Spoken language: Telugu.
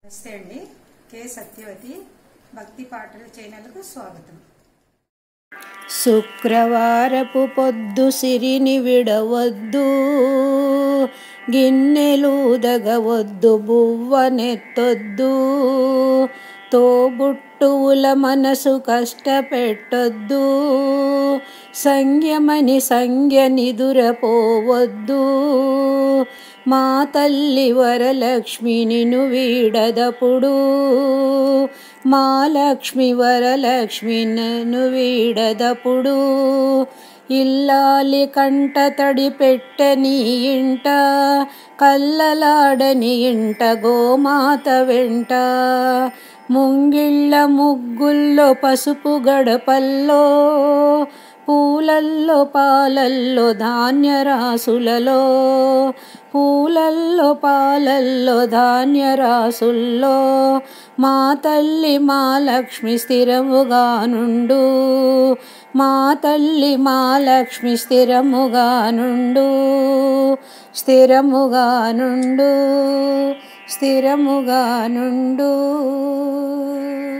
నమస్తే అండి కె సత్యవతి భక్తి పాటల ఛానల్కు స్వాగతం శుక్రవారపు పొద్దు సిరిని విడవద్దు గిన్నెలూదగవద్దు బువ్వనెత్తొద్దు తోబుట్టువుల మనసు కష్టపెట్టొద్దు సంయమని సంజ్ఞ నిదురపోవద్దు మా తల్లి వరలక్ష్మి నిను వీడదపుడు మా లక్ష్మి వరలక్ష్మి నన్ను వీడదపుడు ఇల్లాలి కంట తడి పెట్టని ఇంట కల్లలాడని ఇంట గోమాత వెంట ముంగిళ్ళ ముగ్గుల్లో పసుపు గడపల్లో పూలల్లో పాలల్లో ధాన్యరాసులలో పూలల్లో పాలల్లో ధాన్యరాసుల్లో మా తల్లి మా లక్ష్మి స్థిరముగా నుండు మా తల్లి మా లక్ష్మి స్థిరముగా నుండు స్థిరముగా నుండు స్థిరముగా నుండు